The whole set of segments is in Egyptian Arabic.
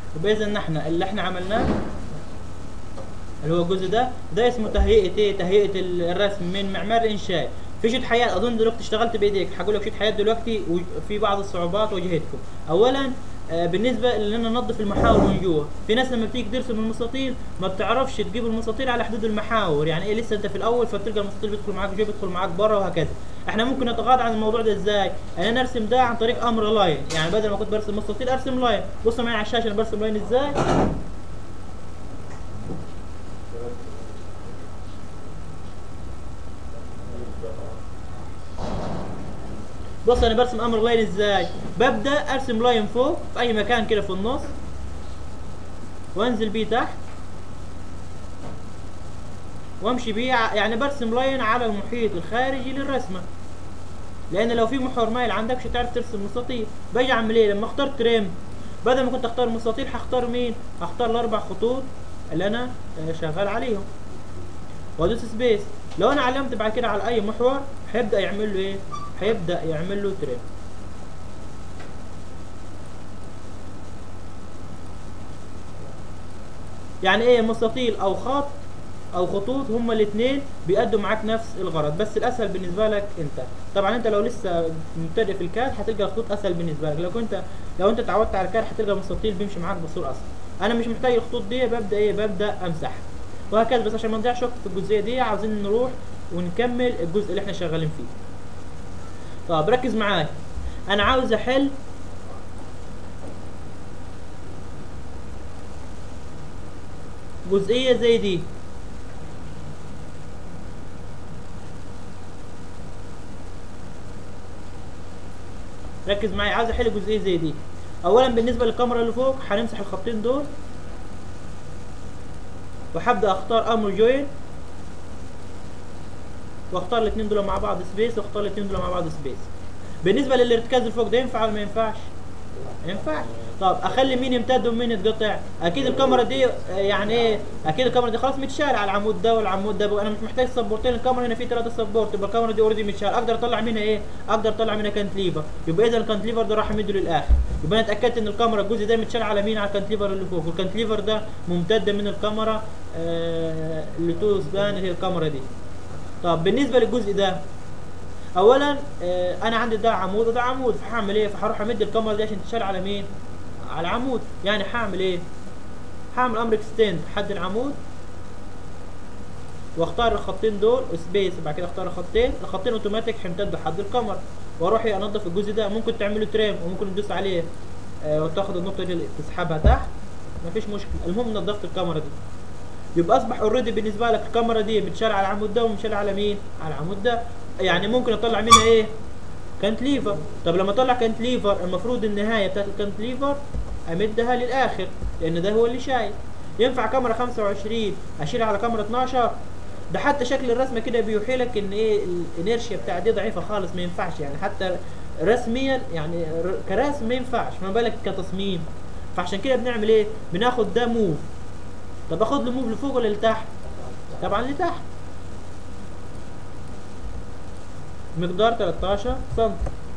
يبقى اذا احنا اللي احنا عملناه اللي هو الجزء ده ده اسمه تهيئه ايه تهيئه الرسم من معمار انشائي في شويه حياه اظن دلوقتي اشتغلت بايديك هقول لك شويه حياه دلوقتي وفي بعض الصعوبات واجهتكم اولا آه، بالنسبه ان ننظف المحاور من جوه في ناس لما بتيجي ترسم المستطيل ما بتعرفش تجيب المستطيل على حدود المحاور يعني ايه لسه انت في الاول فتلقى المستطيل بيدخل معاك جوه بيدخل معاك بره وهكذا احنا ممكن نتغاضى عن الموضوع ده ازاي انا ارسم ده عن طريق امر لاين يعني بدل ما كنت برسم مستطيل ارسم لاين بصوا معايا على الشاشه انا برسم لاين ازاي بص انا برسم امر لاين ازاي ببدا ارسم لاين فوق في اي مكان كده في النص وانزل بيه تحت وامشي بيه ع- يعني برسم لاين على المحيط الخارجي للرسمه لان لو في محور مايل عندك مش هتعرف ترسم مستطيل باجي اعمل ايه لما اختار تريم بدل ما كنت اختار مستطيل هختار مين هختار الاربع خطوط اللي انا آه، شغال عليهم وادوس سبيس لو انا علمت بعد كده على اي محور هيبدا يعمل له ايه هيبدا يعمل له تريم يعني ايه مستطيل او خط او خطوط هما الاثنين بيأدوا معاك نفس الغرض بس الاسهل بالنسبه لك انت طبعا انت لو لسه مبتدئ في الكاد هتلقى الخطوط اسهل بالنسبه لك لو كنت لو انت اتعودت على الكاد هتلقى المستطيل بيمشي معاك بصوره اسهل انا مش محتاج الخطوط دي ببدا ايه ببدا امسحها وهكذا بس عشان ما نضيعش وقت في الجزئيه دي عاوزين نروح ونكمل الجزء اللي احنا شغالين فيه طب ركز معايا انا عاوز احل جزئيه زي دي ركز معايا عاوز احل جزئيه زي دي اولا بالنسبه للكاميرا اللي فوق هنمسح الخطين دول وهبدا اختار امر جوين واختار الاثنين دول مع بعض سبيس واختار الاثنين دول مع بعض سبيس بالنسبه للارتكاز اللي فوق ده ينفع ولا ما ينفعش ما ينفعش طب اخلي مين يمتد ومين يتقطع اكيد الكاميرا دي آه، يعني ايه اكيد الكاميرا دي خلاص متشال على العمود ده والعمود ده بقى انا مش محتاج سبورتين الكاميرا هنا في ثلاثه سبورت يبقى الكاميرا دي اوريدي متشال اقدر اطلع منها ايه اقدر اطلع منها كانتليفر يبقى اذا الكانتليفر ده راح امده للاخر يبقى انا اتاكدت ان الكاميرا الجزء ده متشال على مين على الكانتليفر اللي فوق والكانتليفر ده ممتده من الكاميرا آه اللي تو سبان اللي هي الكاميرا دي طب بالنسبه للجزء ده اولا آه انا عندي ده عمود وده عمود فهعمل ايه فهروح امد الكاميرا دي عشان تشال على مين على عمود يعني هعمل ايه هعمل امر اكستند حد العمود واختار الخطين دول سبيس بعد كده اختار الخطين الخطين اوتوماتيك هيمتدوا حد الكاميرا واروح إيه انضف الجزء ده ممكن تعمله تريم وممكن تدوس عليه آه وتاخد النقطه دي تسحبها تحت مفيش مشكله المهم نظفت الكاميرا دي يبقى اصبح اوريدي بالنسبه لك الكاميرا دي متشال على العمود ده ومتشال على مين على العمود ده يعني ممكن اطلع منها ايه كانتليفر طب لما اطلع كانتليفر المفروض النهايه بتاعت الكانتليفر امدها للاخر لان ده هو اللي شايل ينفع كاميرا 25 اشيلها على كاميرا 12 ده حتى شكل الرسمه كده بيوحي لك ان ايه الانيرشيا بتاع دي ضعيفه خالص ما ينفعش يعني حتى رسميا يعني ر- كرسم ما ينفعش ما بالك كتصميم فعشان كده بنعمل ايه بناخد ده موف طب اخد له موف لفوق ولا لتحت طبعا لتحت مقدار 13 سم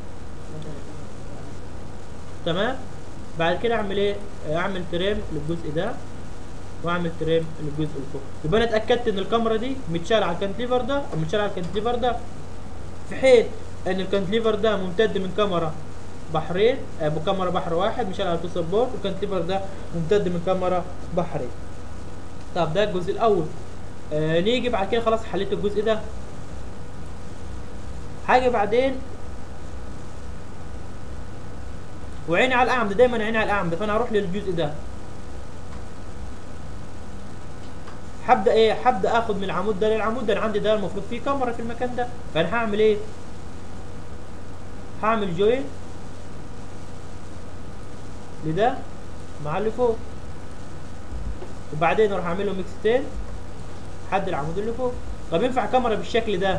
تمام بعد كده اعمل ايه اعمل تريم للجزء ده واعمل تريم للجزء اللي فوق يبقى انا اتاكدت ان الكاميرا دي متشال على الكانتليفر ده ومتشال على الكانتليفر ده في حين ان الكانتليفر ده ممتد من كاميرا بحرين آه، بكاميرا بحر واحد مشال على تو سبورت والكانتليفر ده ممتد من كاميرا بحرين طب ده الجزء الاول آه نيجي بعد كده خلاص حليت الجزء ده حاجه بعدين وعيني على الاعمده دايما عيني على الاعمده فانا هروح للجزء ده هبدا ايه هبدا اخد من العمود ده للعمود ده انا عندي ده المفروض فيه كاميرا في المكان ده فانا هعمل ايه هعمل جوين لده مع اللي فوق وبعدين اروح اعمل له ميكستين حد العمود اللي فوق طب ينفع كاميرا بالشكل ده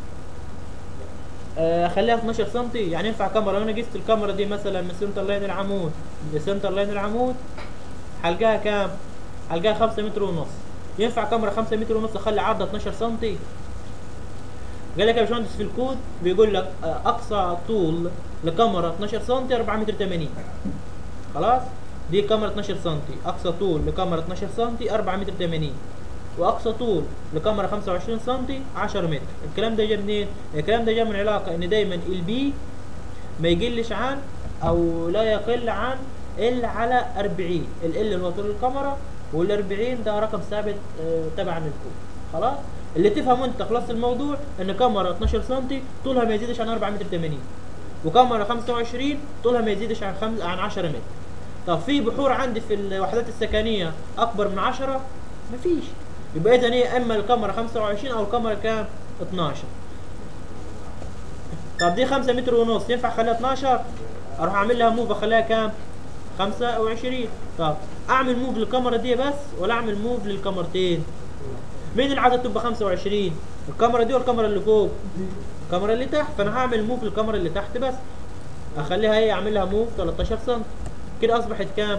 آه، اخليها 12 سم يعني ينفع كاميرا لو انا قست الكاميرا دي مثلا من سنتر لاين العمود لسنتر لاين العمود حلقاها كام حلقاها 5 متر ونص ينفع كاميرا 5 متر ونص اخلي عرضها 12 سم قال لك يا باشمهندس في الكود بيقول لك آه، اقصى طول لكاميرا 12 سم 4 متر 80 خلاص دي كاميرا 12 سم اقصى طول لكاميرا 12 سم 4 متر 80 واقصى طول لكاميرا 25 سم 10 متر الكلام ده جه منين الكلام ده جه من علاقه ان دايما البي ما يقلش عن او لا يقل عن ال على 40 ال اللي هو طول الكاميرا وال 40 ده رقم ثابت آه، تبع للكود خلاص اللي تفهم انت خلاص الموضوع ان كاميرا 12 سم طولها ما يزيدش عن 4 متر 80 وكاميرا 25 طولها ما يزيدش عن خمس عن 10 متر طب في بحور عندي في الوحدات السكنيه اكبر من 10 مفيش يبقى اذا هي اما الكاميرا 25 او الكاميرا كام 12 طب دي 5 متر ونص ينفع اخليها 12 اروح اعمل لها موف اخليها كام 25 طب اعمل موف للكاميرا دي بس ولا اعمل موف للكاميرتين مين اللي عايزه تبقى 25 الكاميرا دي والكاميرا اللي فوق الكاميرا اللي تحت فانا هعمل موف للكاميرا اللي تحت بس اخليها هي اعمل لها موف 13 سم كده اصبحت كام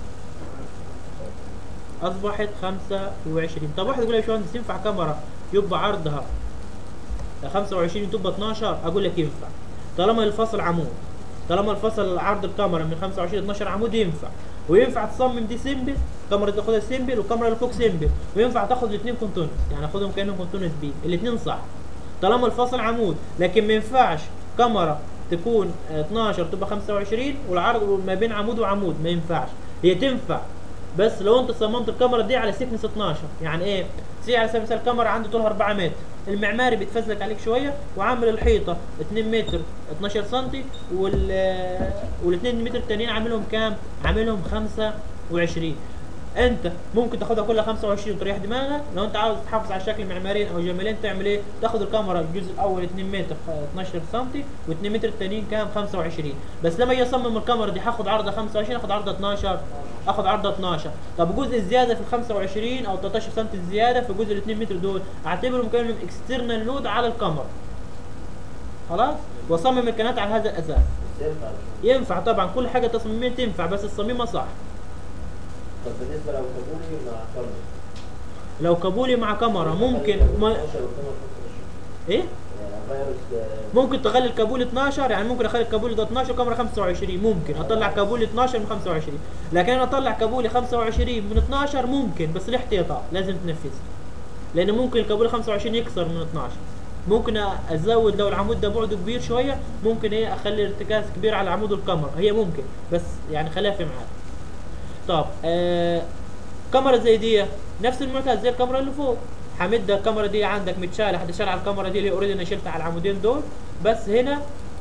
اصبحت 25 طب واحد يقول لي يا باشمهندس ينفع كاميرا يبقى عرضها 25 تبقى 12 اقول لك ينفع طالما الفصل عمود طالما الفصل عرض الكاميرا من 25 ل 12 عمود ينفع وينفع تصمم دي سيمبل كاميرا تاخدها سيمبل والكاميرا اللي فوق سيمبل وينفع تاخد الاثنين كونتونس يعني اخدهم كانهم كونتونس بي الاثنين صح طالما الفصل عمود لكن ما ينفعش كاميرا تكون آه، 12 تبقى 25 والعرض ما بين عمود وعمود ما ينفعش هي تنفع بس لو انت صممت الكاميرا دي على سيكنس 12 يعني ايه سي على سبيل المثال الكاميرا عنده طولها 4 متر المعماري بيتفزلك عليك شويه وعامل الحيطه 2 متر 12 سم وال وال 2 متر التانيين عاملهم كام عاملهم 25 انت ممكن تاخدها كلها 25 وتريح دماغك لو انت عاوز تحافظ على شكل معماريين او جمالين تعمل ايه تاخد الكاميرا الجزء الاول 2 متر 12 سم و2 متر التانيين كام 25 بس لما اجي اصمم الكاميرا دي هاخد عرضها 25 اخد عرضها 12 اخد عرضها 12 طب الجزء الزياده في ال 25 او 13 سم الزياده في جزء ال 2 متر دول اعتبرهم كانهم اكسترنال لود على الكاميرا خلاص واصمم الكنات على هذا الاساس بس ينفع ينفع طبعا كل حاجه تصميميا تنفع بس الصميمه صح طب بالنسبه لو كابولي مع كاميرا لو كابولي مع كاميرا ممكن ما 12 والكاميرا 25 ايه يعني فيروس آه، ممكن تخلي الكابول 12 يعني ممكن اخلي الكابول ده 12 كاميرا 25 ممكن اطلع كابول 12 من 25 لكن انا اطلع كابولي 25 من 12 ممكن بس ليه احتياطات لازم تنفذها لان ممكن الكابول 25 يكسر من 12 ممكن ازود لو العمود ده بعده كبير شويه ممكن ايه اخلي ارتكاز كبير على عمود الكاميرا هي ممكن بس يعني خليها في ميعاد طب آه كاميرا زي دي نفس المعتاد زي الكاميرا اللي فوق حمد الكاميرا دي عندك متشاله هتشال على الكاميرا دي اللي اوريدي انا شلتها على العمودين دول بس هنا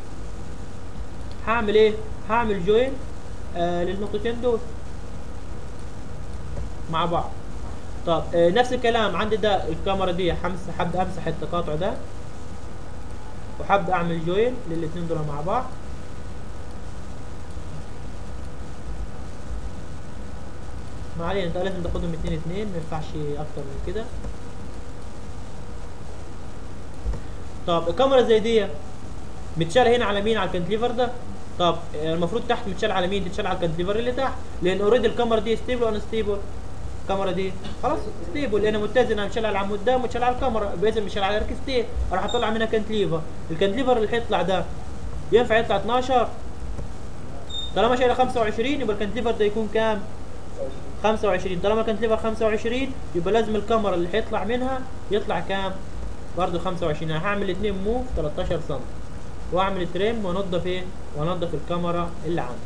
هعمل ايه هعمل جوين آه للنقطتين دول مع بعض طب آه نفس الكلام عندي ده الكاميرا دي همسح هبدا امسح التقاطع ده وهبدا اعمل جوين للاثنين دول مع بعض ما علينا انت لازم تاخدهم اتنين اتنين ما ينفعش اكتر من كده طب الكاميرا زي دي متشال هنا على مين على الكانتليفر ده طب آه، المفروض تحت متشال على مين تتشال على الكانتليفر اللي تحت لان اوريدي الكاميرا دي ستيبل ولا ستيبل الكاميرا دي خلاص ستيبل لان متزنه متشال على العمود ده ومتشال على الكاميرا باذن متشال على ركبتين راح اطلع منها كانتليفر الكانتليفر اللي هيطلع ده ينفع يطلع 12 طالما شايله 25 يبقى الكانتليفر ده يكون كام 25 طالما كانت ليفر 25 يبقى لازم الكاميرا اللي هيطلع منها يطلع كام برضه 25 انا هعمل اتنين موف 13 سم واعمل تريم وانضف ايه وانضف الكاميرا اللي عندي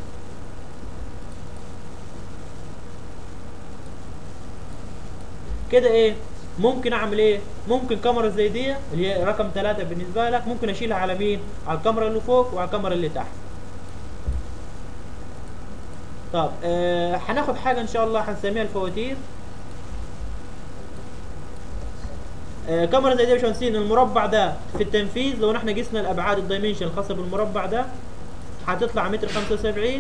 كده ايه ممكن اعمل ايه ممكن كاميرا زي دي اللي هي رقم ثلاثة بالنسبة لك ممكن اشيلها على مين على الكاميرا اللي فوق وعلى الكاميرا اللي تحت طب آه هناخد حاجة ان شاء الله هنسميها الفواتير آه كاميرا زي دي يا باشمهندسين المربع ده في التنفيذ لو احنا قسنا الابعاد الدايمنشن الخاصة بالمربع ده هتطلع متر 75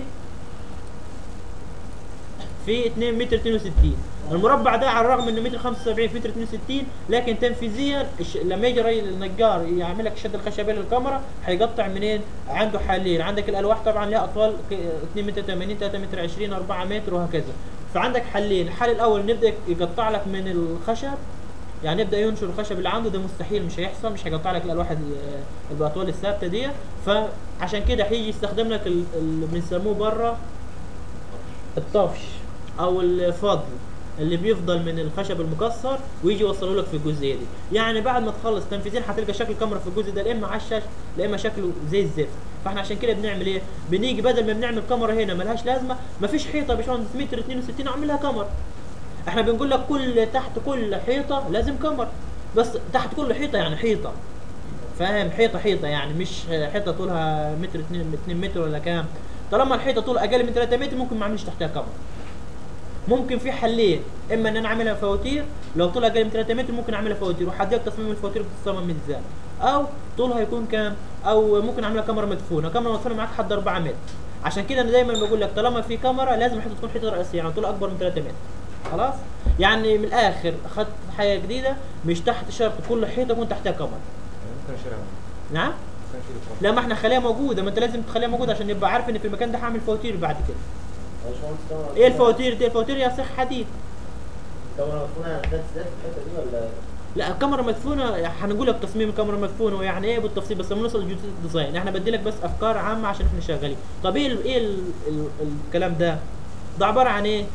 في 2 متر 62 المربع ده على الرغم انه متر 75 في متر 62 لكن تنفيذيا الش... لما يجي ري النجار يعمل لك الشد الخشبي للكاميرا هيقطع منين؟ عنده حلين عندك الالواح طبعا لها اطوال ك- 2 متر 80 3 متر 20 4 متر وهكذا فعندك حلين الحل الاول نبدا يقطع لك من الخشب يعني يبدا ينشر الخشب اللي عنده ده مستحيل مش هيحصل مش هيقطع لك الالواح ال- اللي باطوال الثابته دي فعشان كده هيجي يستخدم لك ال- اللي بنسموه بره الطفش او الفضل اللي بيفضل من الخشب المكسر ويجي يوصله لك في الجزئيه دي يعني بعد ما تخلص تنفيذين هتلقى شكل الكاميرا في الجزء ده لا اما عشش لا اما شكله زي الزفت فاحنا عشان كده بنعمل ايه بنيجي بدل ما بنعمل كاميرا هنا ملهاش لازمه مفيش حيطه يا باشمهندس متر 62 اعمل لها كاميرا احنا بنقول لك كل تحت كل حيطه لازم كاميرا بس تحت كل حيطه يعني حيطه فاهم حيطه حيطه يعني مش حيطه طولها متر 2 2 متر ولا كام طالما الحيطه طول اقل من 3 متر ممكن ما اعملش تحتها كاميرا ممكن في حلين اما ان انا اعملها فواتير لو طولها اقل من 3 متر ممكن اعملها فواتير وحدد تصميم الفواتير بتتصمم من ازاي او طولها يكون كام او ممكن اعملها كاميرا مدفونه كاميرا مدفونه معاك حد 4 متر عشان كده انا دايما بقول لك طالما في كاميرا لازم الحيطه تكون حيطه رئيسيه يعني طولها اكبر من 3 متر خلاص يعني من الاخر اخذت حاجه جديده مش تحت شرط كل حيطه يكون تحتها كاميرا ممكن اشيلها نعم ممكن اشيل الكاميرا. لا ما احنا خليها موجوده ما انت لازم تخليها موجوده عشان نبقى عارف ان في المكان ده هعمل فواتير بعد كده باشمهندس كاميرا ايه الفواتير دي الفواتير يا صح حديد كاميرا مدفونة يعني ثلاث سدات في الحتة دي ولا لا الكاميرا مدفونه هنقول لك تصميم الكاميرا مدفونه ويعني ايه بالتفصيل بس لما نوصل لجزء الديزاين احنا بدي لك بس افكار عامه عشان احنا شغالين طب ايه ال ايه ال ال الكلام ده ده عباره عن ايه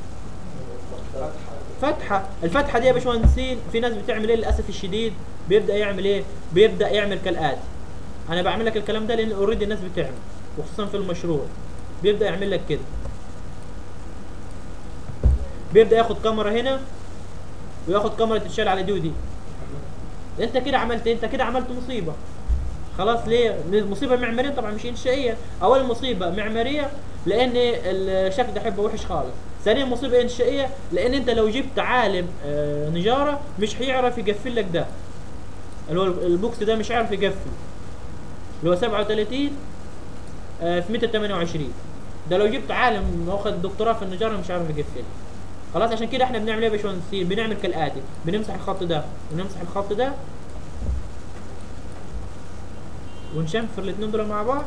فتحه الفتحه دي يا باشمهندسين في ناس بتعمل ايه للاسف الشديد بيبدا يعمل ايه بيبدا يعمل كالاتي انا بعمل لك الكلام ده لان اوريدي الناس بتعمل وخصوصا في المشروع بيبدا يعمل لك كده بيبدا ياخد كاميرا هنا وياخد كاميرا تتشال على دي ودي انت كده عملت إيه؟ انت كده عملت مصيبه خلاص ليه مصيبه معماريه طبعا مش انشائيه اول مصيبه معماريه لان الشكل ده هيبقى وحش خالص ثانيا مصيبه انشائيه لان انت لو جبت عالم آه، نجاره مش هيعرف يقفل لك ده اللي هو البوكس ده مش هيعرف يقفل اللي هو 37 آه، في متر 28 ده لو جبت عالم واخد دكتوراه في النجاره مش هيعرف يقفل خلاص عشان كده احنا بنعمل ايه يا باشمهندسين بنعمل كالاتي بنمسح الخط ده ونمسح الخط ده ونشنفر الاثنين دول مع بعض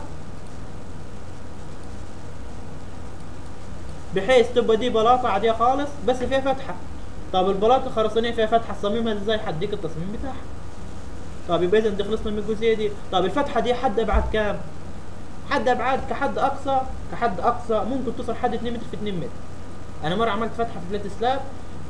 بحيث تبقى دي بلاطه عاديه خالص بس فيها فتحه طب البلاطه الخرسانيه فيها فتحه تصميمها ازاي هديك التصميم بتاعها طب يبقى اذا دي خلصنا من الجزئيه دي طب الفتحه دي حد ابعاد كام حد ابعاد كحد اقصى كحد اقصى ممكن توصل حد 2 متر في 2 متر انا مره عملت فتحه في بلاد سلاب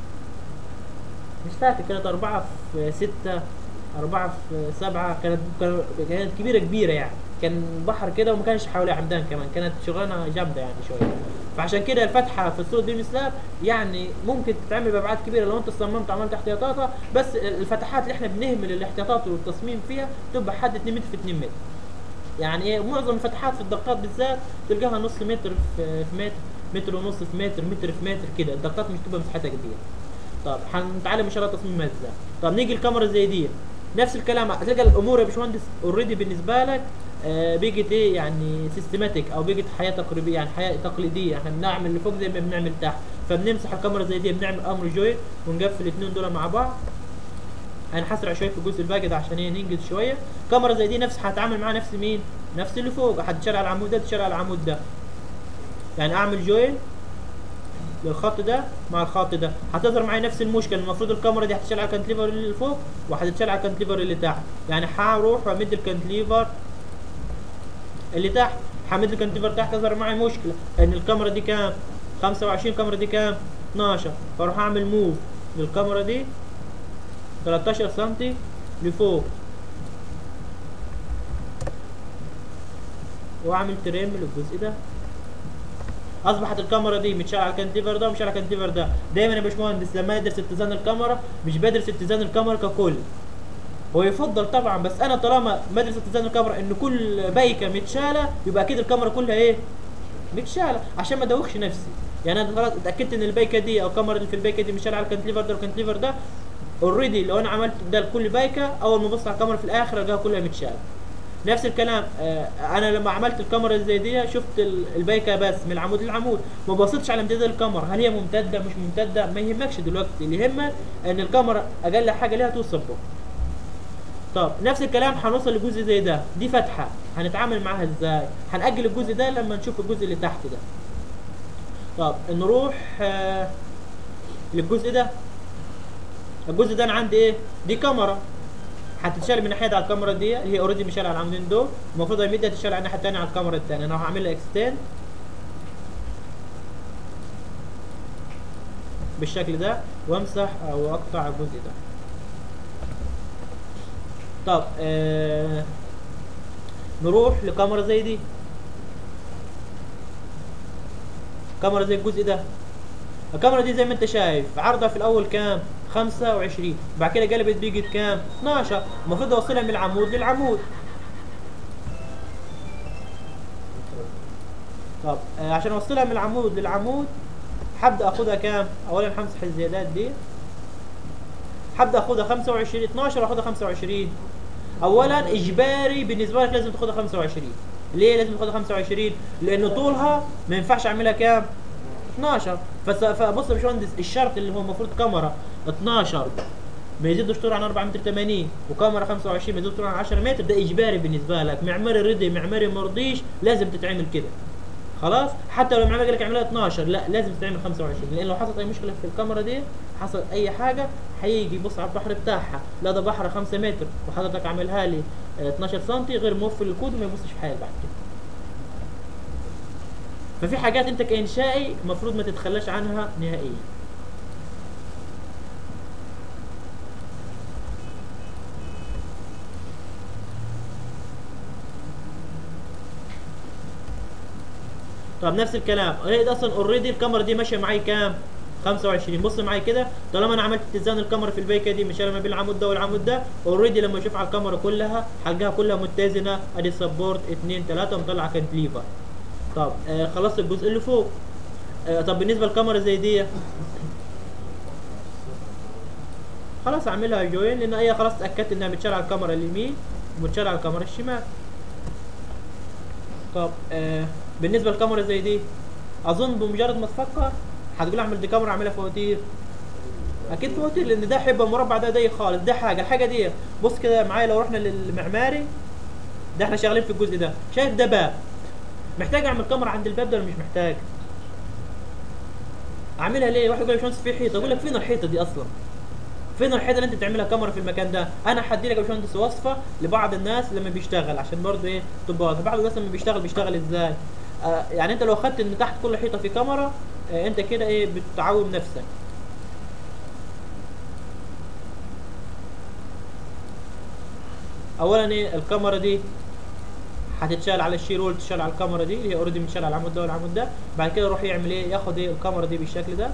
مش فاكر كانت أربعة في ستة أربعة في سبعة كانت كانت- كانت كبيرة كبيرة يعني كان بحر كده وما كانش حواليها عمدان كمان كانت شغلانة جامدة يعني شوية فعشان كده الفتحة في السود بيم سلاب يعني ممكن تتعمل بأبعاد كبيرة لو أنت صممت عملت احتياطاتها بس الفتحات اللي احنا بنهمل الاحتياطات والتصميم فيها تبقى حد 2 متر في 2 متر يعني ايه معظم الفتحات في الدقات بالذات تلقاها نص متر في في متر متر ونص في متر متر في متر كده الدقات مش تبقى مساحتها كبيره طب هنتعلم ان شاء الله تصميمها ازاي طب نيجي الكاميرا زي دي نفس الكلام هتلقى الامور يا باشمهندس اوريدي بالنسبه لك آه بيجت ايه يعني سيستماتيك او بيجت حياه تقريبيه يعني حياه تقليديه احنا بنعمل اللي فوق زي ما بنعمل تحت فبنمسح الكاميرا زي دي بنعمل امر جوينت ونقفل الاثنين دول مع بعض انا هسرع شويه في الجزء الباقي ده عشان ايه ننجز شويه كاميرا زي دي نفس هتعامل معاها نفس مين نفس اللي فوق هتشال على العمود ده تشال على العمود ده يعني اعمل جوين للخط ده مع الخط ده هتظهر معايا نفس المشكله المفروض الكاميرا دي هتشال على الكانتليفر اللي فوق وهتتشال على الكانتليفر اللي تحت يعني هروح وامد الكانتليفر اللي تحت همد الكانتليفر تحت تظهر معايا مشكله ان الكاميرا دي كام 25 الكاميرا دي كام 12 فاروح اعمل موف للكاميرا دي 13 سنتي لفوق واعمل تريم للجزء ده اصبحت الكاميرا دي متشال على الكانتيفر ده ومش على الكانتيفر ده دايما يا باشمهندس لما يدرس اتزان الكاميرا مش بدرس اتزان الكاميرا ككل هو يفضل طبعا بس انا طالما بدرس اتزان الكاميرا ان كل بايكه متشاله يبقى اكيد الكاميرا كلها ايه متشاله عشان ما ادوخش نفسي يعني انا خلاص اتاكدت ان البايكه دي او الكاميرا اللي في البايكه دي متشاله على الكانتيفر ده والكانتيفر ده اوريدي لو انا عملت ده لكل بايكه اول ما ابص على الكاميرا في الاخر الاقيها كلها متشاله نفس الكلام آه انا لما عملت الكاميرا زي دي شفت ال- البايكه بس من العمود للعمود ما بصيتش على امتداد الكاميرا هل هي ممتده مش ممتده ما يهمكش دلوقتي اللي يهمك ان الكاميرا اقل حاجه ليها توصل فوق طب نفس الكلام هنوصل لجزء زي ده دي فتحه هنتعامل معاها ازاي هنأجل الجزء ده لما نشوف الجزء اللي تحت ده طب نروح آه للجزء ده الجزء ده انا عندي ايه دي كاميرا هتتشال من ناحيه على الكاميرا دي اللي هي اوريدي مشال على العمودين دول المفروض الميديا تتشال على الناحيه الثانيه على الكاميرا الثانيه انا هعمل لها اكستند بالشكل ده وامسح او اقطع الجزء ده طب آه نروح لكاميرا زي دي كاميرا زي الجزء ده الكاميرا دي زي ما انت شايف عرضها في الاول كام 25 بعد كده قلبت بيجت كام 12 المفروض اوصلها من العمود للعمود طب آه عشان اوصلها من العمود للعمود هبدا اخدها كام اولا همسح الزيادات دي هبدا اخدها 25 12 واخدها 25 اولا اجباري بالنسبه لك لازم تاخدها 25 ليه لازم تاخدها 25 لان طولها ما ينفعش اعملها كام 12 فس- فبص يا باشمهندس الشرط اللي هو المفروض كاميرا 12 ما يزيدش طول عن 4 متر 80 وكاميرا 25 ما يزيدش طول عن 10 متر ده اجباري بالنسبه لك معماري رضي معماري مرضيش لازم تتعمل كده خلاص حتى لو المعماري قال لك اعملها 12 لا لازم تتعمل 25 لان لو حصلت اي مشكله في الكاميرا دي حصل اي حاجه هيجي يبص على البحر بتاعها لا ده بحر 5 متر وحضرتك عاملها لي آه، 12 سم غير موفر الكود وما يبصش في حاجه بعد كده ففي حاجات انت كانشائي المفروض ما تتخلاش عنها نهائيا طب نفس الكلام هي ده اصلا اوريدي الكاميرا دي ماشيه معايا كام 25 بص معايا كده طالما انا عملت اتزان الكاميرا في البيكه دي مش ما بين العمود ده والعمود ده اوريدي لما اشوف على الكاميرا كلها هلقاها كلها متزنه ادي سبورت 2 3 ومطلع كانتليفر طب آه خلصت الجزء اللي فوق آه طب بالنسبه للكاميرا زي دي خلاص اعملها جوين لان هي خلاص اتاكدت انها متشال على الكاميرا اليمين ومتشال على الكاميرا الشمال طب آه بالنسبه للكاميرا زي دي اظن بمجرد ما تفكر هتقول اعمل دي كاميرا اعملها فواتير اكيد فواتير لان ده هيبقى المربع ده ضيق خالص ده حاجه الحاجه دي بص كده معايا لو رحنا للمعماري ده احنا شغالين في الجزء ده شايف ده باب محتاج اعمل كاميرا عند الباب ده ولا مش محتاج اعملها ليه واحد يقول لي يا باشمهندس في حيطه اقول لك فين الحيطه دي اصلا فين الحيطه اللي انت تعملها كاميرا في المكان ده انا هدي لك يا باشمهندس وصفه لبعض الناس لما بيشتغل عشان برضه ايه تبقى واضحة. بعض الناس لما بيشتغل بيشتغل ازاي آه يعني انت لو خدت ان تحت كل حيطه في كاميرا آه انت كده ايه بتعوم نفسك اولا ايه الكاميرا دي هتتشال على الشيرول تشال على الكاميرا دي اللي هي اوريدي متشال على العمود ده والعمود ده بعد كده يروح يعمل ايه ياخد ايه الكاميرا دي بالشكل ده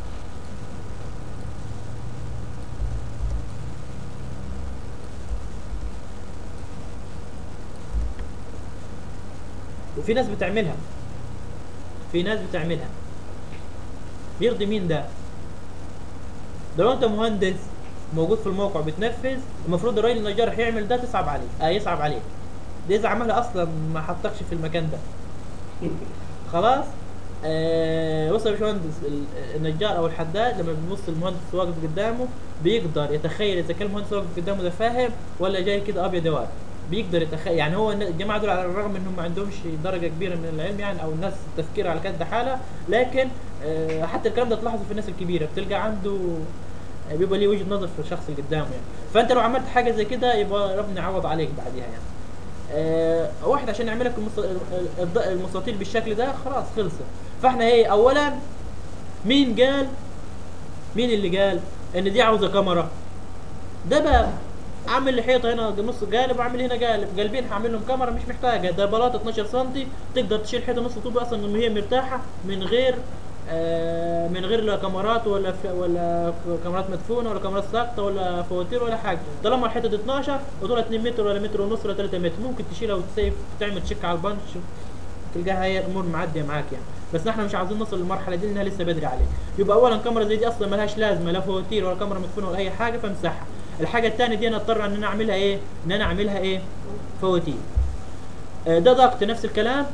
وفي ناس بتعملها في ناس بتعملها يرضي مين ده ده لو انت مهندس موجود في الموقع بتنفذ المفروض الراجل النجار هيعمل ده تصعب عليه اه يصعب عليك ده اذا عملها اصلا ما حطكش في المكان ده خلاص آه بص يا باشمهندس ال- النجار او الحداد لما بيبص المهندس واقف قدامه بيقدر يتخيل اذا كان المهندس واقف قدامه ده فاهم ولا جاي كده ابيض واد بيقدر يتخيل يعني هو الن- الجماعه دول على الرغم انهم ما عندهمش درجه كبيره من العلم يعني او الناس التفكير على كده حاله لكن آه حتى الكلام ده تلاحظه في الناس الكبيره بتلقى عنده آه، بيبقى ليه وجهه نظر في الشخص اللي قدامه يعني فانت لو عملت حاجه زي كده يبقى ربنا يعوض عليك بعديها يعني آه، واحد عشان يعمل لك المس- الض- المستطيل بالشكل ده خلاص خلصت فاحنا ايه اولا مين قال مين اللي قال ان دي عاوزه كاميرا ده بقى اعمل لي حيطه هنا نص قالب واعمل هنا قالب قلبين هعمل لهم كاميرا مش محتاجه ده بلاطه 12 سم تقدر تشيل حيطه نص طوب اصلا ان هي مرتاحه من غير آه من غير لا كاميرات ولا ف... ولا ف- كاميرات مدفونه ولا كاميرات ساقطه ولا فواتير ولا حاجه طالما الحيطه دي 12 وطولها 2 متر ولا متر ونص ولا 3 متر ممكن تشيلها وتسيف تعمل تشيك على البنش تلقاها هي الامور معديه معاك يعني بس احنا مش عاوزين نوصل للمرحله دي لانها لسه بدري عليه يبقى اولا كاميرا زي دي اصلا ملهاش لازمه لا فواتير ولا كاميرا مدفونه ولا اي حاجه فامسحها الحاجه الثانيه دي انا اضطر ان انا اعملها ايه ان انا اعملها ايه فواتير آه، ده ضغط نفس الكلام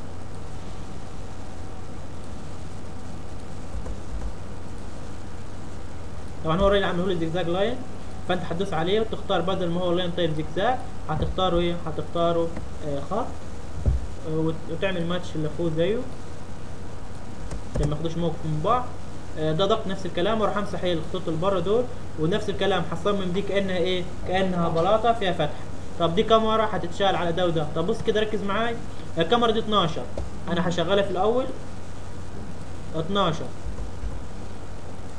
طبعا هو الراجل عامله لي زجزاج لاين فانت هتدوس عليه وتختار بدل ما هو لاين طيب زجزاج هتختاره ايه هتختاره آه خط آه، وت- وتعمل ماتش اللي اخوه زيه عشان ما ياخدوش موقف من بعض آه، ده ضغط نفس الكلام واروح امسح ايه الخطوط اللي بره دول ونفس الكلام هصمم دي كانها ايه كانها بلاطه فيها فتح طب دي كاميرا هتتشال على ده وده طب بص كده ركز معاي الكاميرا دي 12 انا هشغلها في الاول 12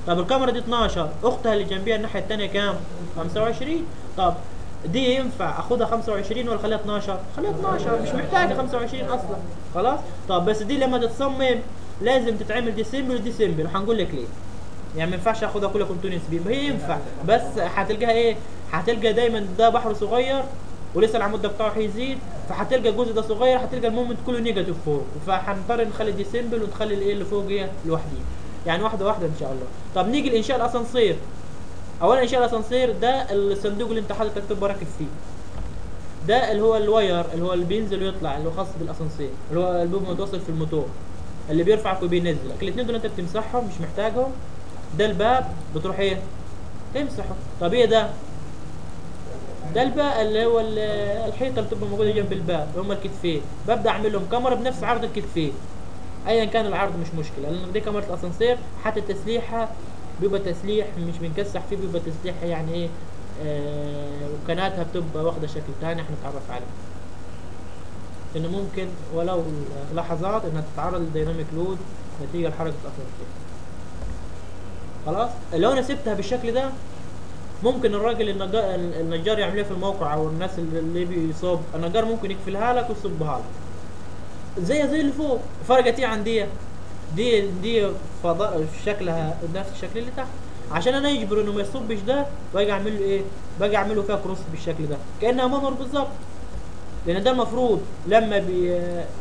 طب الكاميرا دي 12 اختها اللي جنبيها الناحيه الثانيه كام 25 طب دي ينفع اخدها 25 ولا اخليها 12 خليها 12 مش محتاجه 25 اصلا خلاص طب بس دي لما تتصمم لازم تتعمل دي سيمبل ودي سيمبل وهنقول لك ليه يعني ما ينفعش اخدها كلها كونتينوس بيم هي ينفع بس هتلقاها ايه هتلقى دايما ده بحر صغير ولسه العمود ده بتاعه هيزيد فهتلقى الجزء ده صغير هتلقى المومنت كله نيجاتيف فوق فهنضطر نخلي دي سيمبل ونخلي الايه اللي فوق ايه لوحديه يعني واحده واحده ان شاء الله طب نيجي لانشاء الاسانسير اولا انشاء الاسانسير ده الصندوق اللي انت حاطط تكتب راكب فيه ده اللي هو الواير اللي هو اللي بينزل ويطلع اللي هو خاص بالاسانسير اللي هو البوب متوصل في الموتور اللي بيرفعك وبينزلك الاثنين دول انت بتمسحهم مش محتاجهم ده الباب بتروح ايه تمسحه طب ايه ده ده الباب اللي هو ال- الحيطه اللي بتبقى موجوده جنب الباب اللي هم الكتفين ببدا اعمل لهم كاميرا بنفس عرض الكتفين ايا كان العرض مش مشكله لان دي كاميرا الاسانسير حتى تسليحها بيبقى تسليح مش بنكسح فيه بيبقى تسليح يعني ايه آه وكاناتها بتبقى واخده شكل تاني احنا نتعرف عليه ان ممكن ولو لحظات انها تتعرض لديناميك لود نتيجه لحركه الاسانسير خلاص لو انا سبتها بالشكل ده ممكن الراجل النجار, النجار يعملها في الموقع او الناس اللي اللي بيصاب النجار ممكن يقفلها لك ويصبها لك زي زي اللي فوق فرقت ايه عن دي دي دي فضاء شكلها نفس الشكل اللي تحت عشان انا يجبر انه ما يصبش ده باجي اعمل له ايه باجي اعمل له فيها كروس بالشكل ده كانها منور بالظبط لان ده المفروض لما بي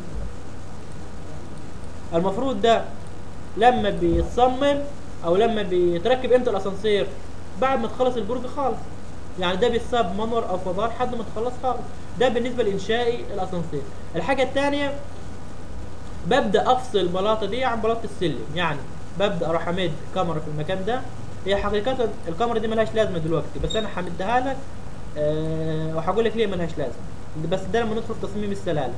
المفروض ده لما بيتصمم او لما بيتركب امتى الاسانسير بعد ما تخلص البرج خالص يعني ده بيتصاب منور او فضاء لحد ما تخلص خالص ده بالنسبه لانشائي الاسانسير الحاجه الثانيه ببدا افصل البلاطه دي عن بلاطه السلم يعني ببدا اروح امد كاميرا في المكان ده هي حقيقه الكاميرا دي ملهاش لازمه دلوقتي بس انا همدها لك أه وهقول لك ليه ملهاش لازمه بس ده لما ندخل في تصميم السلالم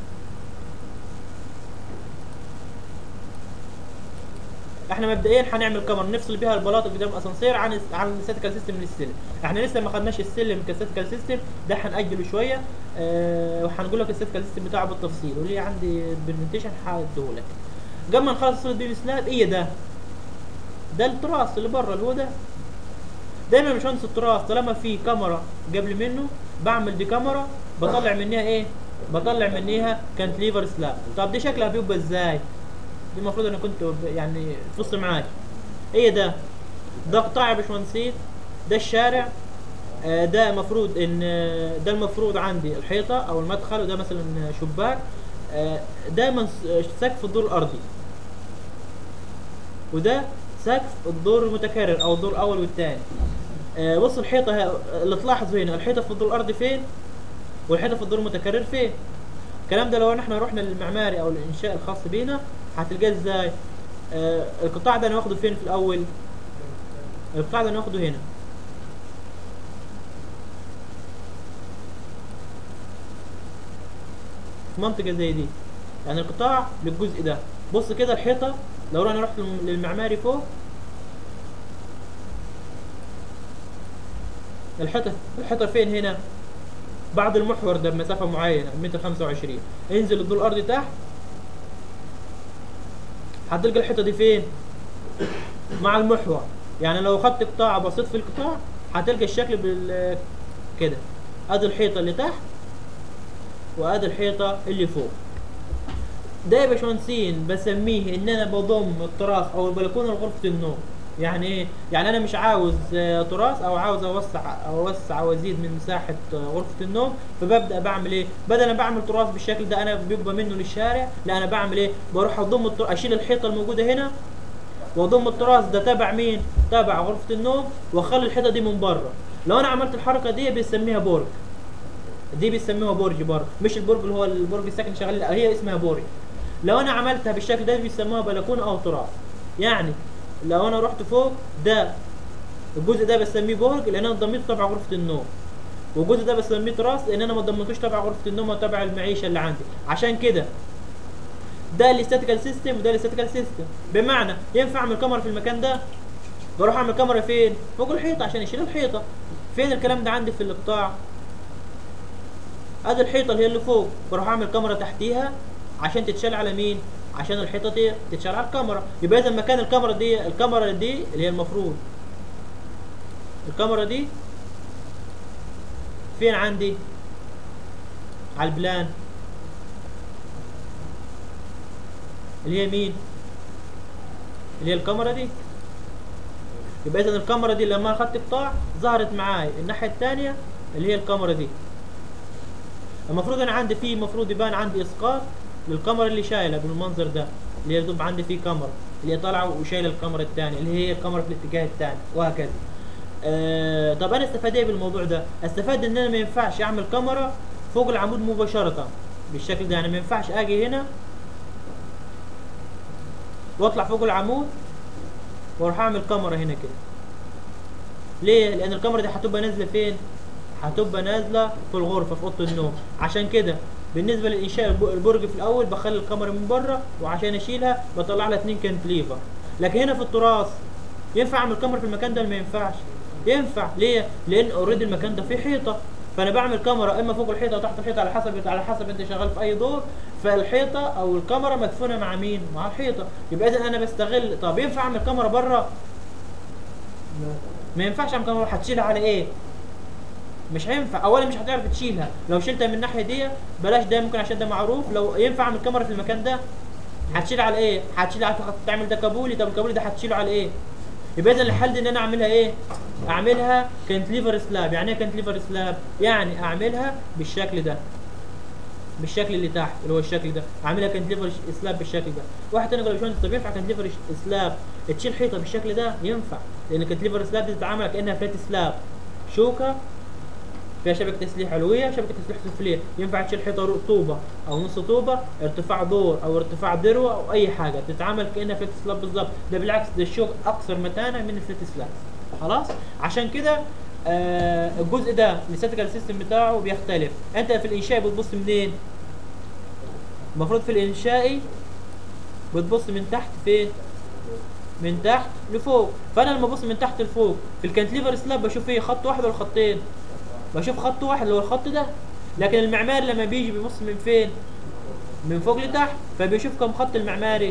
احنا مبدئيا هنعمل كاميرا نفصل بيها البلاطه قدام الاسانسير عن عن الستيكال سيستم للسلم احنا لسه ما خدناش السلم كستيكال سيستم ده هنأجله شويه اه وهنقول لك الستيكال سيستم بتاعه بالتفصيل وليه عندي برزنتيشن هديهولك قبل ما نخلص الصوره بيبي سلاب ايه ده ده التراس اللي بره اللي هو ده دايما مش هنسى التراس طالما في كاميرا قبل منه بعمل دي كاميرا بطلع منها ايه بطلع منها كانتليفر سلاب طب دي شكلها بيبقى ازاي دي المفروض انا كنت ب- يعني تبص معاك ايه ده ده قطاع يا باشمهندسين ده الشارع آه، ده المفروض ان آه، ده المفروض عندي الحيطه او المدخل وده مثلا شباك آه، ده منس- سقف الدور الارضي وده سقف الدور المتكرر او الدور الاول والثاني آه، بص الحيطه ه- اللي تلاحظوا هنا الحيطه في الدور الارضي فين والحيطه في الدور المتكرر فين الكلام ده لو احنا رحنا للمعماري او الانشاء الخاص بينا هتلقاه ازاي آه القطاع ده انا واخده فين في الاول القطاع ده انا واخده هنا في منطقه زي دي يعني القطاع للجزء ده بص كده الحيطه لو انا رحت للم- للمعماري فوق الحيطه الحيطه فين هنا بعد المحور ده بمسافه معينه متر 25 انزل الدور الارضي تحت هتلقى الحيطه دي فين مع المحور يعني لو خدت قطاع بسيط في القطاع هتلقى الشكل بال كده ادي الحيطه اللي تحت وادي الحيطه اللي فوق ده يا باشمهندسين بسميه ان انا بضم التراس او البلكونه لغرفه النوم يعني ايه يعني انا مش عاوز آه، تراس او عاوز اوسع اوسع وازيد من مساحه آه، غرفه النوم فببدا بعمل ايه بدل ما بعمل تراس بالشكل ده انا بيبقى منه للشارع لا انا بعمل ايه بروح اضم التر... اشيل الحيطه الموجوده هنا واضم التراس ده تبع مين تبع غرفه النوم واخلي الحيطه دي من بره لو انا عملت الحركه دي بنسميها برج دي بيسموها برج برضه مش البرج اللي هو البرج الساكن شغال لا هي اسمها برج لو انا عملتها بالشكل ده بيسموها بلكونه او تراس يعني لو انا رحت فوق ده الجزء ده بسميه برج لان انا ضميته تبع غرفه النوم والجزء ده بسميه تراس لان انا ما ضمنتوش تبع غرفه النوم وتبع المعيشه اللي عندي عشان كده ده الاستاتيكال سيستم وده الاستاتيكال سيستم بمعنى ينفع اعمل كاميرا في المكان ده بروح اعمل كاميرا فين فوق الحيطه عشان يشيل الحيطه فين الكلام ده عندي في القطاع ادي الحيطه اللي هي اللي فوق بروح اعمل كاميرا تحتيها عشان تتشال على مين عشان الحيطه دي تتشال على الكاميرا يبقى اذا مكان الكاميرا دي الكاميرا دي اللي هي المفروض الكاميرا دي فين عندي على البلان اللي هي مين اللي هي الكاميرا دي يبقى اذا الكاميرا دي لما اخدت قطاع ظهرت معاي الناحيه الثانيه اللي هي الكاميرا دي المفروض انا عندي فيه المفروض يبان عندي اسقاط للكاميرا اللي شايله بالمنظر ده اللي هي دوب عندي فيه كاميرا اللي هي طالعه وشايله الكاميرا الثانيه اللي هي الكاميرا في الاتجاه الثاني وهكذا آه طب انا استفاد ايه بالموضوع ده؟ استفاد ان انا ما ينفعش اعمل كاميرا فوق العمود مباشره بالشكل ده يعني ما ينفعش اجي هنا واطلع فوق العمود واروح اعمل كاميرا هنا كده ليه لان الكاميرا دي هتبقى نازله فين هتبقى نازله في الغرفه في اوضه النوم عشان كده بالنسبه للانشاء الب- البرج في الاول بخلي الكاميرا من بره وعشان اشيلها بطلع لها اتنين كانتليفر لكن هنا في التراث ينفع اعمل كاميرا في المكان ده ولا ما ينفعش ينفع ليه لان اوريدي المكان ده فيه حيطه فانا بعمل كاميرا اما فوق الحيطه او تحت الحيطه على حسب على حسب انت شغال في اي دور فالحيطه او الكاميرا مدفونه مع مين مع الحيطه يبقى اذا انا بستغل طب ينفع اعمل كاميرا بره ما ينفعش اعمل كاميرا هتشيلها على ايه مش هينفع اولا مش هتعرف تشيلها لو شلتها من الناحيه دي بلاش ده ممكن عشان ده معروف لو ينفع اعمل كاميرا في المكان ده هتشيل على ايه هتشيل على تعمل ده كابولي طب الكابولي ده هتشيله على ايه يبقى اذا الحل دي ان انا اعملها ايه اعملها كانتليفر سلاب يعني ايه كانتليفر سلاب يعني اعملها بالشكل ده بالشكل اللي تحت اللي هو الشكل ده اعملها كانتليفر سلاب بالشكل ده واحد تاني قال لي باشمهندس طب ينفع كانتليفر سلاب تشيل حيطه بالشكل ده ينفع لان كانتليفر سلاب دي تتعامل كانها فلات سلاب شوكه فيها شبكه تسليح علويه وشبكه تسليح سفليه ينفع تشيل حيطه طوبه او نص طوبه ارتفاع دور او ارتفاع ذروه او اي حاجه تتعامل كانها فلات سلاب بالظبط ده بالعكس ده الشوك اكثر متانه من الفلات سلاب خلاص عشان كده آه الجزء ده الاستاتيكال سيستم بتاعه بيختلف انت في الانشاء بتبص منين المفروض في الانشائي بتبص من تحت فين من تحت لفوق فانا لما ابص من تحت لفوق في الكانتليفر سلاب بشوف ايه خط واحد ولا خطين بشوف خط واحد اللي هو الخط ده لكن المعماري لما بيجي بيبص من فين من فوق لتحت فبيشوف كم خط المعماري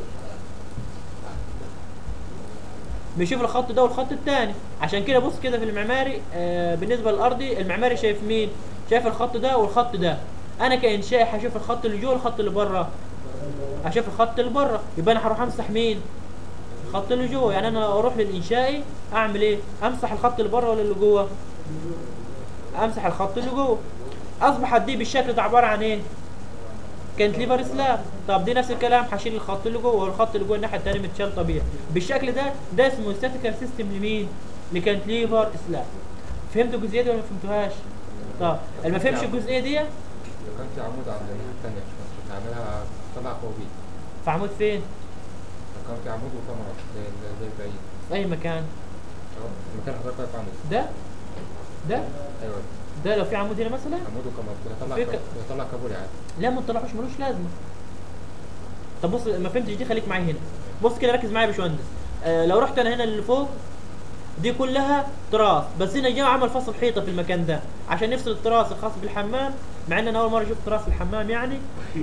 بيشوف الخط ده والخط الثاني عشان كده بص كده في المعماري آه بالنسبه للارضي المعماري شايف مين شايف الخط ده والخط ده انا كانشائي هشوف الخط اللي جوه والخط اللي بره هشوف الخط اللي بره يبقى انا هروح امسح مين الخط اللي جوه يعني انا اروح للانشائي اعمل ايه امسح الخط اللي بره ولا اللي جوه امسح الخط اللي جوه اصبحت دي بالشكل ده عباره عن ايه كانت ليفر سلاب طب دي نفس الكلام هشيل الخط اللي جوه والخط اللي جوه الناحيه الثانيه متشال طبيعي بالشكل ده ده اسمه ستاتيكال سيستم لمين لكانت ليفر سلاب فهمتوا الجزئيه دي ولا ما فهمتوهاش طب اللي ما فهمش الجزئيه دي لو كان في عمود عند الناحية التانية مش بس كنت هعملها طلع فوقيه في عمود فين لو كان في عمود وكاميرا زي زي البعيد في اي مكان أهو، المكان حضرتك واقف عنده ده ده ايوه ده لو في عمود هنا مثلا عمود وكاميرا كده طلع في كاب- ك- يطلع كابولي عادي لا ما تطلعوش ملوش لازمه طب بص ما فهمتش دي خليك معايا هنا بص كده ركز معايا يا باشمهندس آه لو رحت انا هنا اللي فوق دي كلها تراث بس هنا جه عمل فصل حيطه في المكان ده عشان نفصل التراث الخاص بالحمام مع ان انا اول مره اشوف تراث في الحمام يعني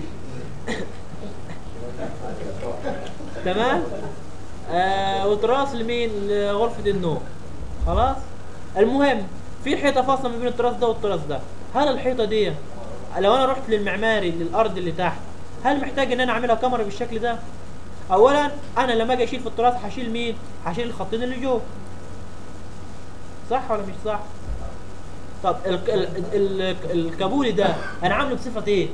تمام آه وتراث لمين لغرفه النوم خلاص المهم في حيطه فاصله ما بين التراث ده والتراث ده هل الحيطه دي لو انا رحت للمعماري للارض اللي تحت هل محتاج ان انا اعملها كاميرا بالشكل ده اولا انا لما اجي اشيل في التراث هشيل مين هشيل الخطين اللي جوه صح ولا مش صح طب ال ال ال الكابولي ده انا عامله بصفه ايه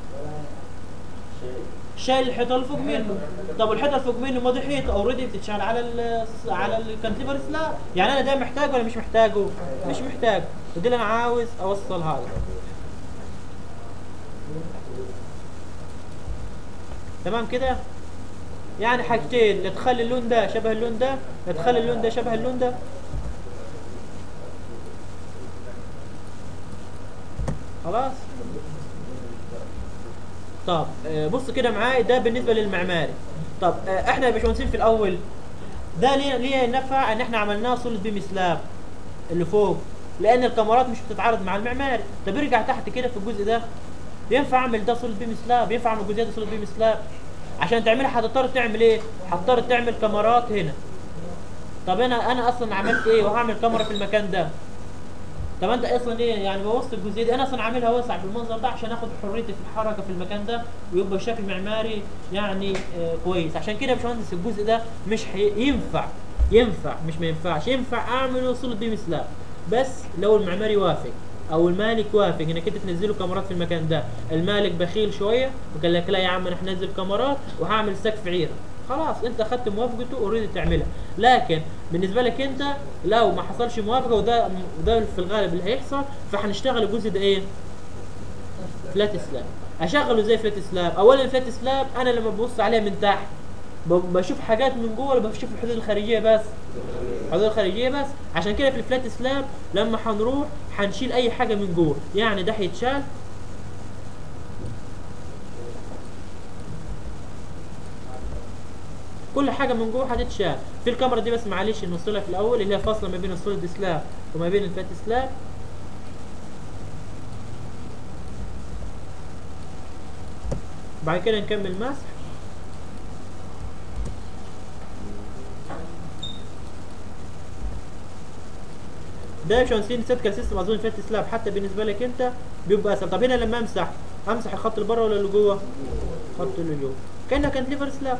شايل الحيطه اللي فوق منه طب الحيطه اللي فوق منه ما دي حيطه اوريدي بتتشال على ال على الكانتليفر سلاب يعني انا ده محتاجه ولا مش محتاجه مش محتاج ودي اللي انا عاوز اوصلها له تمام كده يعني حاجتين لا تخلي اللون ده شبه اللون ده لا تخلي اللون ده شبه اللون ده خلاص طب آه، بص كده معايا ده بالنسبه للمعماري طب آه، احنا يا باشمهندسين في الاول ده ليه ليه نفع ان احنا عملناه سوليد بيم سلاب اللي فوق لان الكاميرات مش بتتعارض مع المعماري طب ارجع تحت كده في الجزء ده ينفع اعمل ده سوليد بيم سلاب ينفع اعمل الجزئيه دي سوليد بيم سلاب عشان تعملها هتضطر تعمل ايه هتضطر تعمل كاميرات هنا طب انا انا اصلا عملت ايه وهعمل كاميرا في المكان ده طب انت اصلا ايه يعني بوظت الجزئيه دي انا اصلا عاملها واسع بالمنظر ده عشان اخد حريتي في الحركه في المكان ده ويبقى الشكل معماري يعني آه كويس عشان كده يا باشمهندس الجزء ده مش حي... ينفع ينفع مش ما ينفعش ينفع اعمله صله بيم سلاب بس لو المعماري وافق او المالك وافق انك انت تنزله كاميرات في المكان ده المالك بخيل شويه وقال لك لا يا عم انا هنزل كاميرات وهعمل سقف عيره خلاص انت اخدت موافقته اوريدي تعملها لكن بالنسبه لك انت لو ما حصلش موافقه وده وده في الغالب اللي هيحصل فهنشتغل الجزء ده ايه فلات سلاب اشغله زي فلات سلاب اولا الفلات سلاب انا لما ببص عليها من تحت ب- بشوف حاجات من جوه ولا بشوف الحدود الخارجيه بس الحدود الخارجيه بس عشان كده في الفلات سلاب لما هنروح هنشيل اي حاجه من جوه يعني ده هيتشال كل حاجه من جوه هتتشال في الكاميرا دي بس معلش نوصلها في الاول اللي هي فاصله ما بين السوليد سلاب وما بين الفلات سلاب بعد كده نكمل مسح ده يا باشمهندسين سيركل سيستم اظن فات سلاب حتى بالنسبه لك انت بيبقى اسهل طب هنا لما امسح امسح الخط اللي بره ولا اللي جوه؟ الخط اللي جوه كانه كانت ليفر سلاب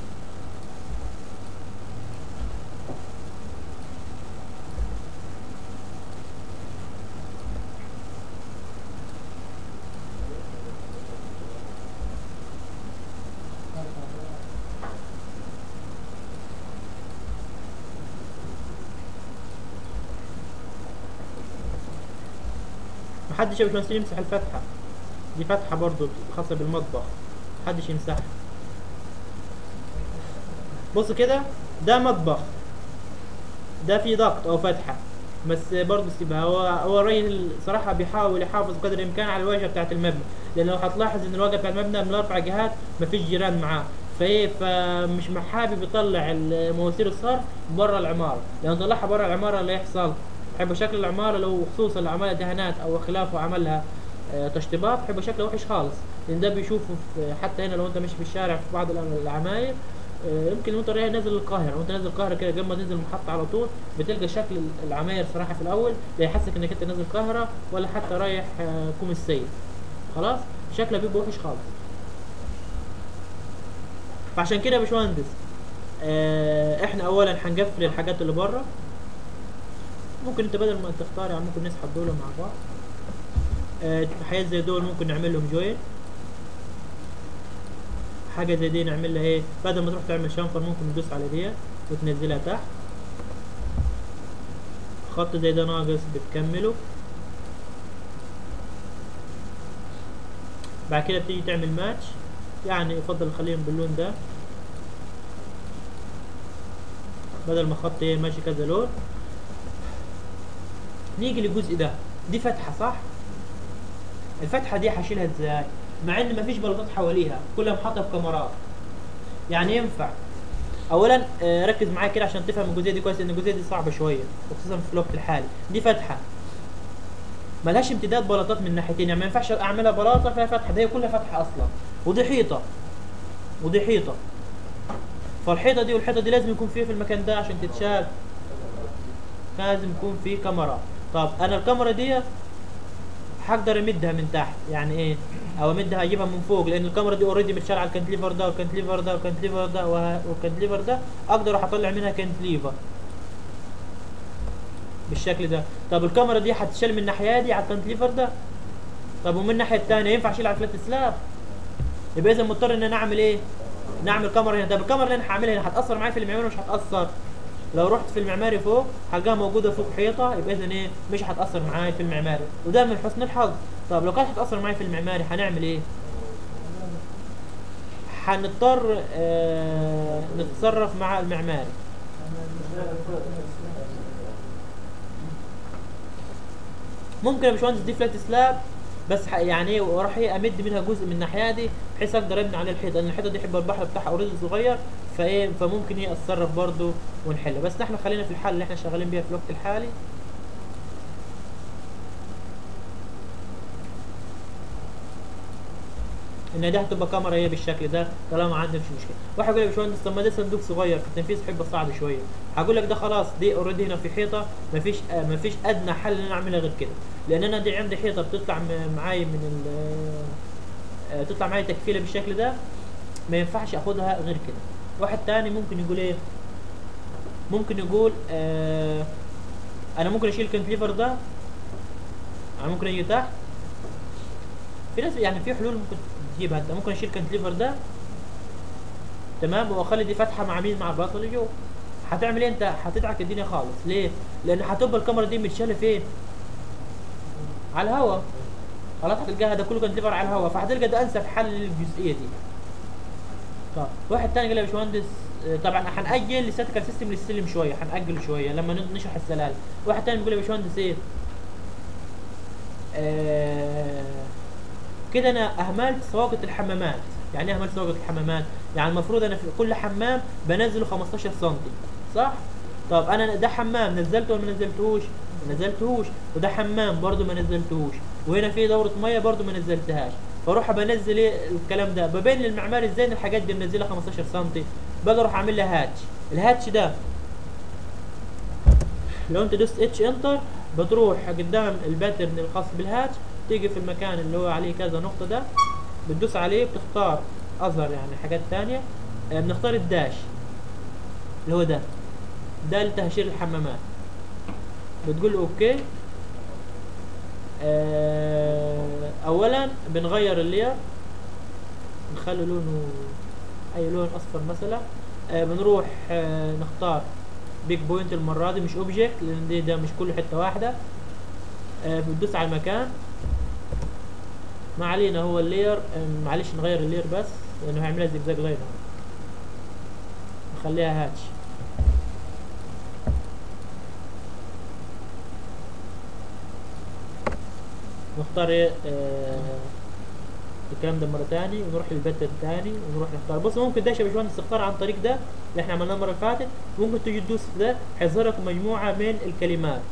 محدش يا باشمهندسين يمسح الفتحه دي فتحه برضو خاصه بالمطبخ محدش يمسحها بص كده ده مطبخ ده في ضغط او فتحه بس برضه سيبها هو هو الراجل صراحه بيحاول يحافظ قدر الامكان على الواجهه بتاعه المبنى لان لو هتلاحظ ان الواجهه بتاع المبنى من الاربع جهات مفيش جيران معاه فايه فمش حابب يطلع ال- مواسير الصرف بره العماره لو طلعها بره العماره اللي يحصل هيبقى شكل العماره لو خصوصا لو عملها دهانات او خلافه عملها آه، تشطيبات هيبقى شكله وحش خالص لان ده بيشوفه في حتى هنا لو انت ماشي في الشارع في بعض الع- العماير آه، يمكن وانت رايح نازل القاهره وانت نازل القاهره كده قبل ما تنزل المحطه على طول بتلقى شكل ال- العماير صراحه في الاول لا يحسك انك انت نازل القاهره ولا حتى رايح آه، كوم السيد خلاص شكلها بيبقى وحش خالص فعشان كده يا باشمهندس آه، احنا اولا هنقفل الحاجات اللي بره ممكن انت بدل ما تختار يعني ممكن نسحب دول مع بعض آه، حاجات زي دول ممكن نعمل لهم جوين حاجه زي دي نعمل لها ايه بدل ما تروح تعمل شنفر ممكن ندوس على دي وتنزلها تحت خط زي ده ناقص بتكمله بعد كده بتيجي تعمل ماتش يعني يفضل خليهم باللون ده بدل ما خط ايه ماشي كذا لون نيجي للجزء ده دي فتحة صح؟ الفتحة دي هشيلها ازاي؟ مع ان مفيش بلاطات حواليها كلها محاطة بكاميرات يعني ينفع اولا آه، ركز معايا كده عشان تفهم الجزئيه دي كويس لان الجزئيه دي صعبه شويه وخصوصا في الوقت الحالي دي فتحه ملهاش امتداد بلاطات من ناحيتين يعني ما ينفعش اعملها بلاطه فيها فتحه ده هي كلها فتحه اصلا ودي حيطه ودي حيطه فالحيطه دي والحيطه دي لازم يكون فيها في المكان ده عشان تتشال لازم يكون في كاميرا طب انا الكاميرا دي هقدر امدها من تحت يعني ايه او امدها اجيبها من فوق لان الكاميرا دي اوريدي متشال على الكانتليفر ده والكانتليفر ده والكانتليفر ده وه- والكانتليفر ده اقدر اروح اطلع منها كانتليفر بالشكل ده طب الكاميرا دي هتشال من الناحيه دي على الكانتليفر ده طب ومن الناحيه الثانيه ينفع اشيل على فلات سلاب يبقى اذا مضطر ان انا اعمل ايه نعمل كاميرا هنا طب الكاميرا اللي انا هعملها هنا هتاثر معايا في المعماري ولا مش هتاثر لو رحت في المعماري فوق هلقاها موجوده فوق حيطه يبقى اذا ايه مش هتاثر معايا في المعماري وده من حسن الحظ طب لو كانت هتاثر معايا في المعماري هنعمل ايه هنضطر آه نتصرف مع المعماري ممكن يا باشمهندس دي فلات سلاب بس ح- يعني ايه وراح ايه امد منها جزء من الناحيه دي بحيث اقدر ابني عليه الحيطه لان الحيطه دي يبقى البحر بتاعها اوريدي صغير فايه فممكن هي اتصرف برضو ونحلها بس احنا خلينا في الحل اللي احنا شغالين بيها في الوقت الحالي ان ده هتبقى كاميرا هي بالشكل ده طالما عندي مفيش مشكله واحد يقول لي يا باشمهندس طب ما ده صندوق صغير في التنفيذ هيبقى صعب شويه هقول لك ده خلاص دي اوريدي هنا في حيطه مفيش آه مفيش ادنى حل ان انا اعملها غير كده لان انا دي عندي حيطه بتطلع م- معايا من ال آه، تطلع معايا تكفيله بالشكل ده ما ينفعش اخدها غير كده واحد تاني ممكن يقول ايه ممكن يقول آه انا ممكن اشيل الكنتليفر ده انا ممكن اجي تحت في ناس يعني في حلول ممكن تجيبها انت ممكن اشيل الكنتليفر ده تمام واخلي دي فتحه مع مين مع البلاطه اللي جوه هتعمل ايه انت هتدعك الدنيا خالص ليه لان هتبقى الكاميرا دي متشاله فين على الهواء خلاص هتلقاها ده كله كنتليفر على الهواء فهتلقى ده انسب حل للجزئيه دي طب واحد تاني قال لي يا باشمهندس آه، طبعا هنأجل الستاتيكال سيستم للسلم شويه هنأجل شويه لما ن- نشرح السلال واحد تاني بيقول لي يا باشمهندس ايه آه كده انا اهملت سواقة الحمامات يعني ايه اهملت سواقة الحمامات يعني المفروض انا في كل حمام بنزله 15 سم صح طب انا ده حمام نزلته ولا ما نزلتهوش ما نزلتهوش وده حمام برضو ما نزلتهوش وهنا في دورة مية برضو ما نزلتهاش فاروح بنزل ايه الكلام ده ببين للمعماري ازاي ان الحاجات دي منزلها 15 سم باجي اروح اعمل لها هاتش الهاتش ده لو انت دوست اتش انتر بتروح قدام الباترن الخاص بالهاتش تيجي في المكان اللي هو عليه كذا نقطة ده بتدوس عليه بتختار اظهر يعني حاجات تانية آه، بنختار الداش اللي هو ده ده لتهشير الحمامات بتقول له اوكي آه، اولا بنغير اللير نخلي لونه اي لون اصفر مثلا آه، بنروح آه، نختار بيج بوينت المره دي مش اوبجكت لان دي ده مش كله حته واحده آه، بتدوس على المكان ما علينا هو اللير آه، معلش نغير اللير بس لانه هيعملها زجزاج لاين اهو نخليها هاتش نختار ايه آه الكلام ده مره تاني ونروح للبت التاني ونروح نختار بص ممكن ده يا باشمهندس تختار عن طريق ده اللي احنا عملناه المره اللي فاتت ممكن تيجي تدوس في ده هيظهر لك مجموعه من الكلمات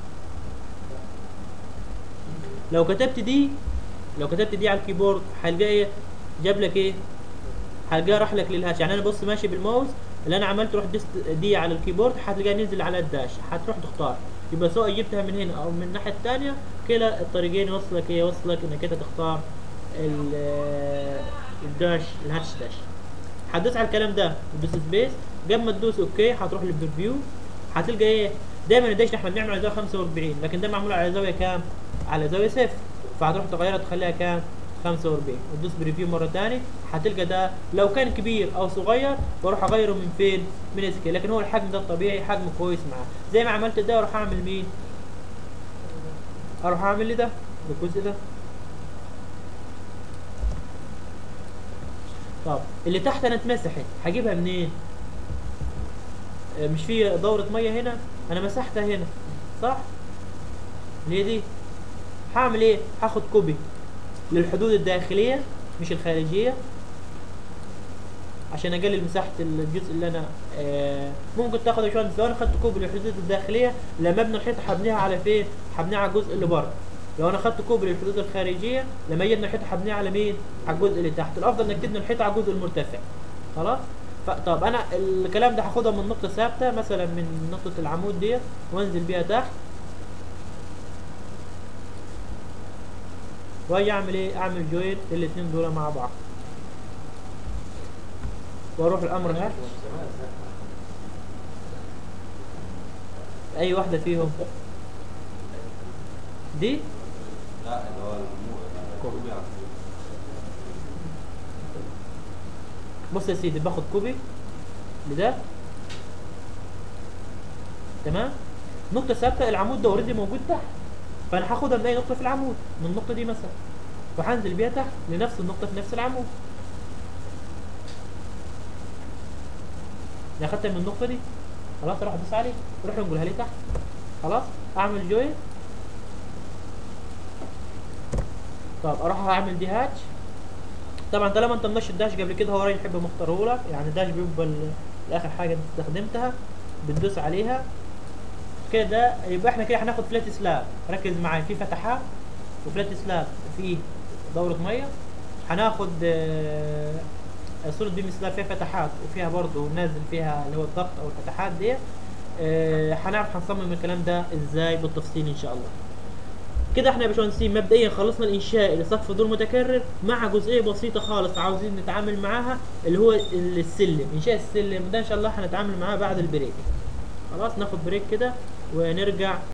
لو كتبت دي لو كتبت دي على الكيبورد هتلاقي ايه جاب لك ايه هتلاقيها راح لك للهاتش يعني انا بص ماشي بالماوس اللي انا عملت روح دست دي على الكيبورد هتلاقيها نزل على الداش هتروح تختار يبقى سواء جبتها من هنا او من الناحيه الثانيه كلا الطريقين يوصلك ايه يوصلك انك انت تختار ال- الداش الهاتش داش هتدوس على الكلام ده تدوس سبيس قبل ما تدوس اوكي هتروح للبريفيو هتلقى ايه دايما الداش احنا بنعمل على زاويه 45 لكن ده معمول على زاويه كام على زاويه صفر فهتروح تغيرها تخليها كام 45 وتدوس بريفيو مره ثانيه هتلقى ده لو كان كبير او صغير بروح اغيره من فين من سكيل لكن هو الحجم ده الطبيعي حجم كويس معاه زي ما عملت ده اروح اعمل مين اروح اعمل لي ده الجزء ده طب اللي تحت انا اتمسحت هجيبها منين آه، مش في دورة مية هنا انا مسحتها هنا صح اللي هي دي هعمل ايه هاخد كوبي للحدود الداخلية مش الخارجية عشان اقلل مساحة الجزء اللي انا آه ممكن تاخد يا باشمهندس لو انا خدت كوبي للحدود الداخلية لما ابني الحيطة هبنيها على فين؟ هبنيها على الجزء اللي بره لو انا خدت كوبري للحدود الخارجيه لما اجي ابني الحيطه هبنيها على مين؟ على الجزء اللي تحت، الافضل انك تبني الحيطه على الجزء المرتفع. خلاص؟ ف- طب انا الكلام ده هاخدها من نقطه ثابته مثلا من نقطه العمود ديت وانزل بيها تحت. واجي اعمل ايه؟ اعمل جوين الاثنين دول مع بعض. واروح الامر هات اي واحده فيهم دي لا اللي هو الكوبي بص يا سيدي باخد كوبي لده تمام نقطة ثابتة العمود ده اوريدي موجود تحت فانا هاخدها من اي نقطة في العمود من النقطة دي مثلا وهنزل بيها تحت لنفس النقطة في نفس العمود انا اخدتها من النقطة دي خلاص اروح ادوس عليه اروح انقلها لي تحت خلاص اعمل جوين طب اروح اعمل دي هاتش طبعا طالما انت منشط داش قبل كده هو راجل يحب مختاره لك يعني داش بيبقى ال- الاخر حاجه انت استخدمتها بتدوس عليها كده يبقى احنا كده هناخد فلات سلاب ركز معايا في فتحات وفلات سلاب فيه دوره ميه هناخد آه، صورة بي مثلها فيها فتحات وفيها برضه نازل فيها اللي هو الضغط او الفتحات دي آه، هنعرف هنصمم الكلام ده ازاي بالتفصيل ان شاء الله كده احنا يا باشمهندسين مبدئيا خلصنا الانشاء لسقف دور متكرر مع جزئيه بسيطه خالص عاوزين نتعامل معاها اللي هو السلم انشاء السلم ده ان شاء الله هنتعامل معاه بعد البريك خلاص ناخد بريك كده ونرجع